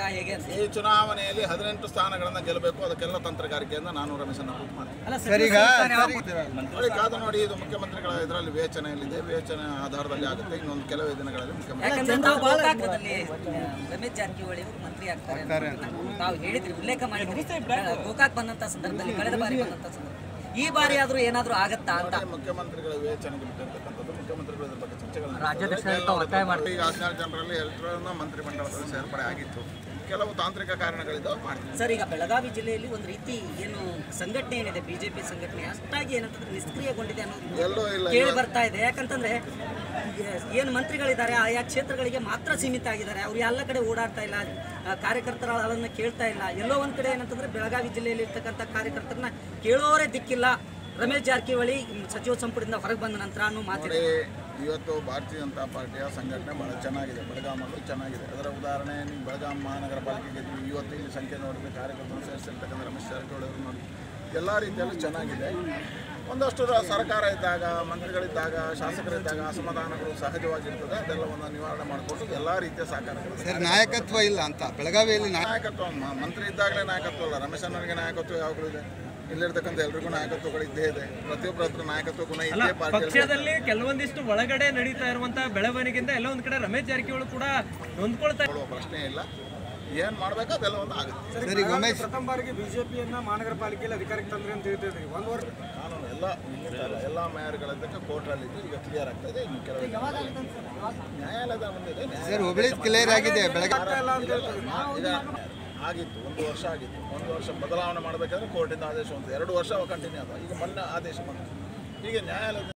ಹೇಗೆ ಅಂತ ಈ ಚುನಾವಣೆಯಲ್ಲಿ ಹದಿನೆಂಟು ಸ್ಥಾನಗಳನ್ನು ಗೆಲ್ಲಬೇಕು ಅದಕ್ಕೆಲ್ಲ ತಂತ್ರಗಾರಿಕೆಯಿಂದ ನಾನು ರಮೇಶನ್ನ ಕೂತು ಮಾಡ್ತೀನಿ ಅಲ್ಲ ಸರ್ ಈಗ ನೋಡಿ ಕಾದು ನೋಡಿ ಇದು ಮುಖ್ಯಮಂತ್ರಿಗಳ ಇದರಲ್ಲಿ ವಿವೇಚನೆಯಲ್ಲಿದೆ ವಿವೇಚನೆ ಆಧಾರದಲ್ಲಿ ಆಗುತ್ತೆ ಇನ್ನೊಂದು ಕೆಲವೇ ದಿನಗಳಲ್ಲಿ ಮುಖ್ಯಮಂತ್ರಿ ಯಾಕಂದ್ರೆ ತಾವು ಗೋಕಾಕದಲ್ಲಿ ರಮೇಶ್ ಜಾರಕಿಹೊಳಿ ಅವರು ಮಂತ್ರಿ ಆಗ್ತಾರೆ ಅಂತ ತಾವು ಹೇಳಿದ್ರಿ ಉಲ್ಲೇಖ ಮಾಡಿದ್ರಿ ಗೋಕಾಕ್ ಬಂದಂತ ಸಂದರ್ಭದಲ್ಲಿ ಕಳೆದ ಬಾರಿ ಬಂದಂತ ಸಂದರ್ಭ ಈ ಬಾರಿ ಆದ್ರೂ ಏನಾದ್ರೂ ಆಗತ್ತಾ ಅಂತ ನೋಡಿ, ಮುಖ್ಯಮಂತ್ರಿಗಳ ವಿವೇಚನೆಗೆ ಬಿಟ್ಟಿರ್ತಕ್ಕಂಥದ್ದು ಮುಖ್ಯಮಂತ್ರಿಗಳು ಇದ್ರ ಬಗ್ಗೆ ಚರ್ಚೆಗಳನ್ನು ಈಗ ಹದಿನಾರು ಜನರಲ್ಲಿ ಎಲ್ಲರನ್ನ ಮಂತ್ರಿಮಂಡಲದಲ್ಲಿ ಸೇರ್ಪಡೆ ಆಗಿತ್ತು ಕೆಲವು ತಾಂತ್ರಿಕ ಕಾರಣಗಳಿದ್ದಾವೆ ಮಾಡ್ತೀವಿ ಸರ್ ಈಗ ಬೆಳಗಾವಿ ಜಿಲ್ಲೆಯಲ್ಲಿ ಒಂದು ರೀತಿ ಏನು ಸಂಘಟನೆ ಏನಿದೆ ಬಿಜೆಪಿ ಸಂಘಟನೆ ಅಷ್ಟಾಗಿ ಏನಂತಂದ್ರೆ ನಿಷ್ಕ್ರಿಯಗೊಂಡಿದೆ ಅನ್ನೋದು ಎಲ್ಲೂ ಇಲ್ಲ ಕೇಳಿ ಬರ್ತಾ ಇದೆ ಯಾಕಂತಂದ್ರೆ ಏನು ಮಂತ್ರಿಗಳಿದ್ದಾರೆ ಆಯಾ ಕ್ಷೇತ್ರಗಳಿಗೆ ಮಾತ್ರ ಸೀಮಿತ ಆಗಿದ್ದಾರೆ ಅವ್ರು ಎಲ್ಲ ಕಡೆ ಓಡಾಡ್ತಾ ಇಲ್ಲ ಆ, ಕಾರ್ಯಕರ್ತರ ಅಳನ್ನ ಕೇಳ್ತಾ ಇಲ್ಲ ಎಲ್ಲೋ ಒಂದ್ ಕಡೆ ಏನಂತಂದ್ರೆ ಬೆಳಗಾವಿ ಜಿಲ್ಲೆಯಲ್ಲಿ ಇರ್ತಕ್ಕಂಥ ಕಾರ್ಯಕರ್ತರನ್ನ ಕೇಳೋರೇ ದಿಕ್ಕಿಲ್ಲ ರಮೇಶ್ ಜಾರಕಿಹೊಳಿ ಸಚಿವ ಸಂಪುಟದಿಂದ ಹೊರಗೆ ಬಂದ ನಂತರ ಅನ್ನೋ ಮಾತಿದೆ ನೋಡಿ ಇವತ್ತು ಭಾರತೀಯ ಜನತಾ ಪಾರ್ಟಿಯ ಸಂಘಟನೆ ಬಹಳ ಚೆನ್ನಾಗಿದೆ ಬೆಳಗಾಮಲ್ಲೂ ಚೆನ್ನಾಗಿದೆ ಅದರ ಉದಾಹರಣೆ ನೀವು ಬೆಳಗಾಂ ಮಹಾನಗರ ಪಾಲಿಕೆಗೆ ನೀವು ಇವತ್ತು ಇಲ್ಲಿ ಸಂಖ್ಯೆ ನೋಡಿದ್ರೆ ಕಾರ್ಯಕರ್ತರು ಸೇರಿಸಿರ್ತಕ್ಕಂಥ ರಮೇಶ್ ಜಾರಕಿಹೊಳಿ ಅವರು ನೋಡಿ ಎಲ್ಲ ರೀತಿಯಲ್ಲೂ ಚೆನ್ನಾಗಿದೆ ಒಂದಷ್ಟು ರ- ಸರ್ಕಾರ ಇದ್ದಾಗ ಮಂತ್ರಿಗಳಿದ್ದಾಗ ಶಾಸಕರಿದ್ದಾಗ ಅಸಮಾಧಾನಗಳು ಸಹಜವಾಗಿರ್ತದೆ ಅದೆಲ್ಲವನ್ನು ನಿವಾರಣೆ ಮಾಡಿಕೊಂಡು ಎಲ್ಲ ರೀತಿಯ ಸಹಕಾರಗಳು ಸರ್ ನಾಯಕತ್ವ ಇಲ್ಲ ಅಂತ ಬೆಳಗಾವಿಯಲ್ಲಿ ನಾಯಕ ನಾಯಕತ್ವ ಮ- ಮಂತ್ರಿ ಇದ್ದಾಗಲೇ ನಾಯಕತ್ವ ಅಲ್ಲ ರಮೇಶ್ ಅಣ್ಣನಿಗೆ ನಾಯಕತ್ವ ಯಾವಾಗಲೂ ಇದೆ ಇಲ್ಲಿರ್ತಕ್ಕಂಥ ಎಲ್ರಿಗೂ ನಾಯಕತ್ವಗಳು ಇದ್ದೇ ಇದೆ ಪ್ರತಿಯೊಬ್ಬರ ಹತ್ರ ನಾಯಕತ್ವ ಗುಣ ಇದ್ದೇ ಪಾರ್ಟಿಯಲ್ಲಿ ಪಕ್ಷದಲ್ಲಿ ಕೆಲವೊಂದಿಷ್ಟು ಒಳಗಡೆ ನಡೀತಾ ಇರುವಂತಹ ಬೆಳವಣಿಗೆಯಿಂದ ಎಲ್ಲ ಒಂದ್ ಕಡೆ ರಮೇಶ್ ಜಾರಕಿಹೊಳಿ ಕೂಡ ನೊಂದ್ಕೊಳ್ತಾ ಕೊಡುವ ಪ್ರಶ್ನೆ ಇಲ್ಲ ಏನು ಮಾಡಬೇಕು ಅದೆಲ್ಲ ಒಂದು ಆಗುತ್ತೆ ಸರ್ ಈಗ ಉಮೇಶ್ ಪ್ರಥಮ ಬಾರಿಗೆ ಬಿಜೆಪಿಯನ್ನ ಮಹಾನಗರ ಪಾಲಿಕೆಯಲ್ಲಿ ಅಧಿಕಾರಕ್ಕೆ ತಂದ್ರೆ ಅಂತ ಹೇಳ್ತಿದ್ರಿ ಒಂದು ವರ್ಷ ಕಾನೂನು ಎಲ್ಲ ಇಲ್ಲಿಂದ ಎಲ್ಲ ಮೇಯರ್ಗಳಿದ್ದಕ್ಕೆ ಕೋರ್ಟ್ರಲ್ಲಿದ್ದು ಈಗ ಕ್ಲಿಯರ್ ಆಗ್ತಾ ಇದೆ ಇನ್ನು ಕೆಲವು ನ್ಯಾಯಾಲಯದ ಮುಂದಿದೆ ನ್ಯಾಯಾಲಯ ಸರ್ ಹುಬ್ಳಿ ಕ್ಲಿಯರ್ ಆಗಿದೆ ಬೆಳಗಾವಿ ಈಗ ಆಗಿತ್ತು ಒಂದು ವರ್ಷ ಆಗಿತ್ತು ಒಂದು ವರ್ಷ ಬದಲಾವಣೆ ಮಾಡಬೇಕಾದ್ರೆ ಕೋರ್ಟಿಂದ ಆದೇಶ ಒಂದು ಎರಡು ವರ್ಷ ಕಂಟಿನ್ಯೂ ಆದ ಈಗ ಮೊನ್ನೆ ಆದೇಶ ಬಂತು ಹೀಗೆ ನ್ಯಾಯಾಲಯದ